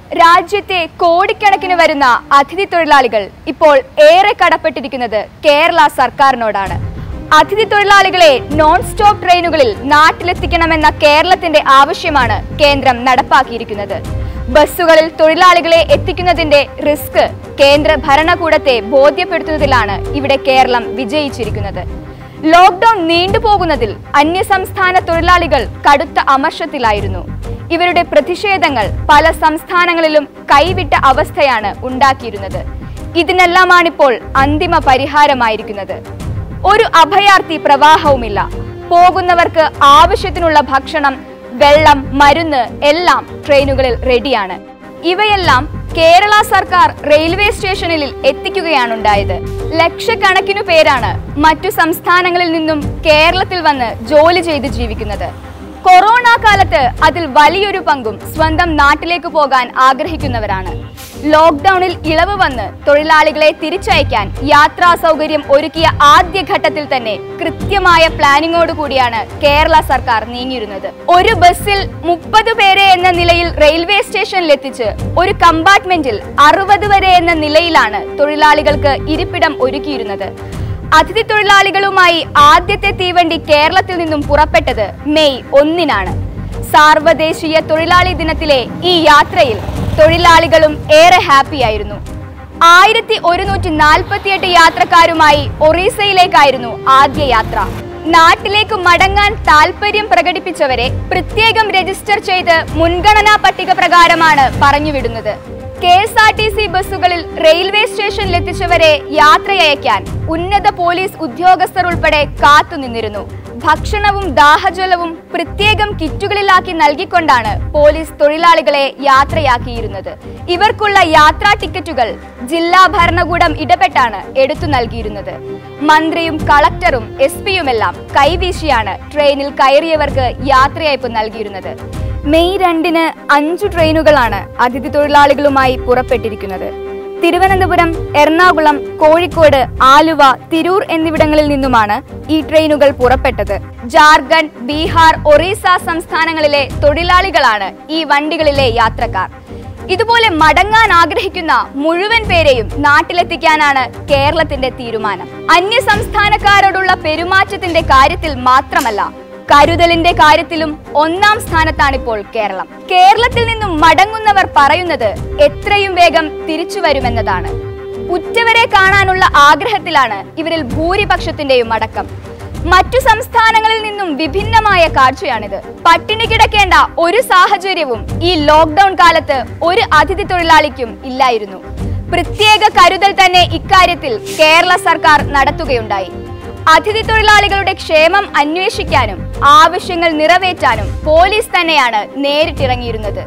രാജ്യത്തെ കോടിക്കണക്കിന് വരുന്ന അതിഥി തൊഴിലാളികൾ ഇപ്പോൾ ഏറെ കടപ്പെട്ടിരിക്കുന്നത് കേരള സർക്കാരിനോടാണ് അതിഥി തൊഴിലാളികളെ നോൺ സ്റ്റോപ്പ് ട്രെയിനുകളിൽ നാട്ടിലെത്തിക്കണമെന്ന കേരളത്തിന്റെ ആവശ്യമാണ് കേന്ദ്രം നടപ്പാക്കിയിരിക്കുന്നത് ബസ്സുകളിൽ തൊഴിലാളികളെ എത്തിക്കുന്നതിന്റെ റിസ്ക് കേന്ദ്ര ഭരണകൂടത്തെ ബോധ്യപ്പെടുത്തുന്നതിലാണ് ഇവിടെ കേരളം വിജയിച്ചിരിക്കുന്നത് ലോക്ക്ഡൌൺ നീണ്ടുപോകുന്നതിൽ അന്യസംസ്ഥാന തൊഴിലാളികൾ കടുത്ത അമർഷത്തിലായിരുന്നു ഇവരുടെ പ്രതിഷേധങ്ങൾ പല സംസ്ഥാനങ്ങളിലും കൈവിട്ട അവസ്ഥയാണ് ഉണ്ടാക്കിയിരുന്നത് ഇതിനെല്ലാമാണിപ്പോൾ അന്തിമ പരിഹാരമായിരിക്കുന്നത് ഒരു അഭയാർത്ഥി പ്രവാഹവുമില്ല പോകുന്നവർക്ക് ആവശ്യത്തിനുള്ള ഭക്ഷണം വെള്ളം മരുന്ന് എല്ലാം ട്രെയിനുകളിൽ റെഡിയാണ് ഇവയെല്ലാം കേരള സർക്കാർ റെയിൽവേ സ്റ്റേഷനിൽ എത്തിക്കുകയാണുണ്ടായത് ലക്ഷക്കണക്കിനു പേരാണ് മറ്റു സംസ്ഥാനങ്ങളിൽ നിന്നും കേരളത്തിൽ വന്ന് ജോലി ചെയ്ത് ജീവിക്കുന്നത് കൊറോണ കാലത്ത് അതിൽ വലിയൊരു പങ്കും സ്വന്തം നാട്ടിലേക്ക് പോകാൻ ആഗ്രഹിക്കുന്നവരാണ് ലോക്ക്ഡൌണിൽ ഇളവ് വന്ന് തൊഴിലാളികളെ തിരിച്ചയക്കാൻ യാത്രാ സൗകര്യം ഒരുക്കിയ ആദ്യഘട്ടത്തിൽ തന്നെ കൃത്യമായ പ്ലാനിങ്ങോട് കൂടിയാണ് കേരള സർക്കാർ നീങ്ങിയിരുന്നത് ഒരു ബസ്സിൽ മുപ്പത് പേരെ എന്ന നിലയിൽ റെയിൽവേ സ്റ്റേഷനിലെത്തിച്ച് ഒരു കമ്പാർട്ട്മെന്റിൽ അറുപത് വരെ എന്ന നിലയിലാണ് തൊഴിലാളികൾക്ക് ഇരിപ്പിടം ഒരുക്കിയിരുന്നത് അതിഥി തൊഴിലാളികളുമായി ആദ്യത്തെ തീവണ്ടി കേരളത്തിൽ നിന്നും പുറപ്പെട്ടത് മെയ് ഒന്നിനാണ് സാർവദേശീയ തൊഴിലാളി ദിനത്തിലെ ഈ യാത്രയിൽ തൊഴിലാളികളും ഏറെ ഹാപ്പിയായിരുന്നു ആയിരത്തി ഒരുന്നൂറ്റി നാൽപ്പത്തിയെട്ട് യാത്രക്കാരുമായി ഒറീസയിലേക്കായിരുന്നു ആദ്യ യാത്ര നാട്ടിലേക്ക് മടങ്ങാൻ താൽപര്യം പ്രകടിപ്പിച്ചവരെ പ്രത്യേകം രജിസ്റ്റർ ചെയ്ത് മുൻഗണനാ പട്ടിക പ്രകാരമാണ് പറഞ്ഞുവിടുന്നത് K S R T C ബസ്സുകളിൽ റെയിൽവേ സ്റ്റേഷനിൽ എത്തിച്ചവരെ യാത്രയയക്കാൻ ഉന്നത പോലീസ് ഉദ്യോഗസ്ഥർ ഉൾപ്പെടെ കാത്തുനിന്നിരുന്നു ഭക്ഷണവും ദാഹജലവും പ്രത്യേകം കിറ്റുകളിലാക്കി നൽകിക്കൊണ്ടാണ് പോലീസ് തൊഴിലാളികളെ യാത്രയാക്കിയിരുന്നത് ഇവർക്കുള്ള യാത്രാ ടിക്കറ്റുകൾ ജില്ലാ ഭരണകൂടം ഇടപെട്ടാണ് എടുത്തു നൽകിയിരുന്നത് മന്ത്രിയും കളക്ടറും എസ് പിയുമെല്ലാം കൈവീശിയാണ് ട്രെയിനിൽ കയറിയവർക്ക് യാത്രയയപ്പ് നൽകിയിരുന്നത് മെയ് രണ്ടിന് അഞ്ചു ട്രെയിനുകളാണ് അതിഥി തൊഴിലാളികളുമായി പുറപ്പെട്ടിരിക്കുന്നത് തിരുവനന്തപുരം എറണാകുളം കോഴിക്കോട് ആലുവ തിരൂർ എന്നിവിടങ്ങളിൽ നിന്നുമാണ് ഈ ട്രെയിനുകൾ പുറപ്പെട്ടത് ജാർഖണ്ഡ് ബീഹാർ ഒറീസ സംസ്ഥാനങ്ങളിലെ തൊഴിലാളികളാണ് ഈ വണ്ടികളിലെ യാത്രക്കാർ ഇതുപോലെ മടങ്ങാൻ ആഗ്രഹിക്കുന്ന മുഴുവൻ പേരെയും നാട്ടിലെത്തിക്കാനാണ് കേരളത്തിന്റെ തീരുമാനം അന്യ സംസ്ഥാനക്കാരോടുള്ള പെരുമാറ്റത്തിന്റെ കാര്യത്തിൽ മാത്രമല്ല കരുതലിന്റെ കാര്യത്തിലും ഒന്നാം സ്ഥാനത്താണിപ്പോൾ കേരളം കേരളത്തിൽ നിന്നും മടങ്ങുന്നവർ പറയുന്നത് എത്രയും വേഗം തിരിച്ചു വരുമെന്നതാണ് ഉറ്റവരെ കാണാനുള്ള ആഗ്രഹത്തിലാണ് ഇവരിൽ ഭൂരിപക്ഷത്തിന്റെയും അടക്കം മറ്റു സംസ്ഥാനങ്ങളിൽ നിന്നും വിഭിന്നമായ കാഴ്ചയാണിത് പട്ടിണി കിടക്കേണ്ട ഒരു സാഹചര്യവും ഈ ലോക്ക്ഡൌൺ കാലത്ത് ഒരു അതിഥി തൊഴിലാളിക്കും ഇല്ലായിരുന്നു പ്രത്യേക കരുതൽ തന്നെ ഇക്കാര്യത്തിൽ കേരള സർക്കാർ നടത്തുകയുണ്ടായി അതിഥി തൊഴിലാളികളുടെ ക്ഷേമം അന്വേഷിക്കാനും ആവശ്യങ്ങൾ നിറവേറ്റാനും പോലീസ് തന്നെയാണ് നേരിട്ടിറങ്ങിയിരുന്നത്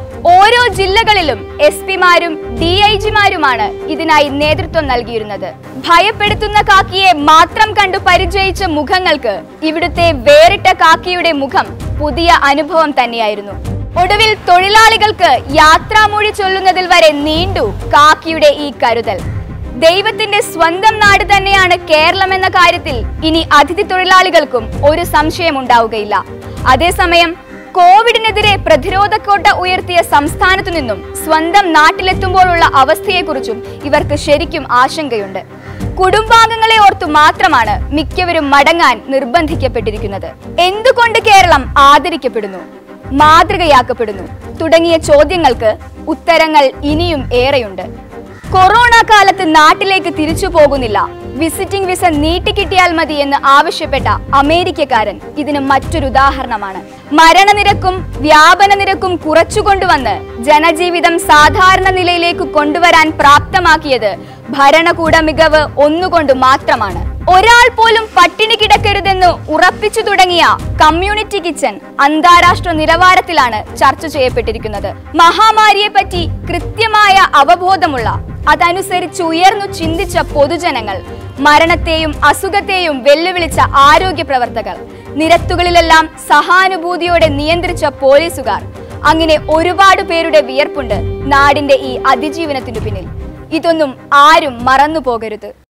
ഓരോ ജില്ലകളിലും എസ് പിമാരും ഡി ഐ ജിമാരുമാണ് ഇതിനായി നേതൃത്വം നൽകിയിരുന്നത് ഭയപ്പെടുത്തുന്ന കാക്കിയെ മാത്രം കണ്ടു പരിചയിച്ച മുഖങ്ങൾക്ക് ഇവിടുത്തെ വേറിട്ട കാക്കിയുടെ മുഖം പുതിയ അനുഭവം തന്നെയായിരുന്നു ഒടുവിൽ തൊഴിലാളികൾക്ക് യാത്രാമൊഴി ചൊല്ലുന്നതിൽ വരെ നീണ്ടു കാക്കിയുടെ ഈ കരുതൽ ദൈവത്തിന്റെ സ്വന്തം നാട് തന്നെയാണ് കേരളം എന്ന കാര്യത്തിൽ ഇനി അതിഥി തൊഴിലാളികൾക്കും ഒരു സംശയം ഉണ്ടാവുകയില്ല അതേസമയം കോവിഡിനെതിരെ പ്രതിരോധക്കോട്ട ഉയർത്തിയ സംസ്ഥാനത്തു നിന്നും സ്വന്തം നാട്ടിലെത്തുമ്പോഴുള്ള അവസ്ഥയെക്കുറിച്ചും ഇവർക്ക് ശരിക്കും ആശങ്കയുണ്ട് കുടുംബാംഗങ്ങളെ ഓർത്തു മാത്രമാണ് മിക്കവരും മടങ്ങാൻ നിർബന്ധിക്കപ്പെട്ടിരിക്കുന്നത് എന്തുകൊണ്ട് കേരളം ആദരിക്കപ്പെടുന്നു മാതൃകയാക്കപ്പെടുന്നു തുടങ്ങിയ ചോദ്യങ്ങൾക്ക് ഉത്തരങ്ങൾ ഇനിയും ഏറെയുണ്ട് കൊറോണ കാലത്ത് നാട്ടിലേക്ക് തിരിച്ചു പോകുന്നില്ല വിസിറ്റിംഗ് വിസ നീട്ടിക്കിട്ടിയാൽ മതി എന്ന് ആവശ്യപ്പെട്ട അമേരിക്കക്കാരൻ ഇതിന് മറ്റൊരു ഉദാഹരണമാണ് മരണനിരക്കും വ്യാപന നിരക്കും കുറച്ചുകൊണ്ടുവന്ന് ജനജീവിതം സാധാരണ നിലയിലേക്ക് കൊണ്ടുവരാൻ പ്രാപ്തമാക്കിയത് ഭരണകൂട മികവ് ഒന്നുകൊണ്ട് മാത്രമാണ് ഒരാൾ പോലും പട്ടിണി കിടക്കരുതെന്ന് ഉറപ്പിച്ചു തുടങ്ങിയ കമ്മ്യൂണിറ്റി കിച്ചൺ അന്താരാഷ്ട്ര നിലവാരത്തിലാണ് ചർച്ച ചെയ്യപ്പെട്ടിരിക്കുന്നത് മഹാമാരിയെ പറ്റി കൃത്യമായ അവബോധമുള്ള അതനുസരിച്ച് ഉയർന്നു ചിന്തിച്ച പൊതുജനങ്ങൾ മരണത്തെയും അസുഖത്തെയും വെല്ലുവിളിച്ച ആരോഗ്യ പ്രവർത്തകർ നിരത്തുകളിലെല്ലാം സഹാനുഭൂതിയോടെ നിയന്ത്രിച്ച പോലീസുകാർ അങ്ങനെ ഒരുപാട് പേരുടെ വിയർപ്പുണ്ട് നാടിന്റെ ഈ അതിജീവനത്തിനു പിന്നിൽ ഇതൊന്നും ആരും മറന്നു പോകരുത്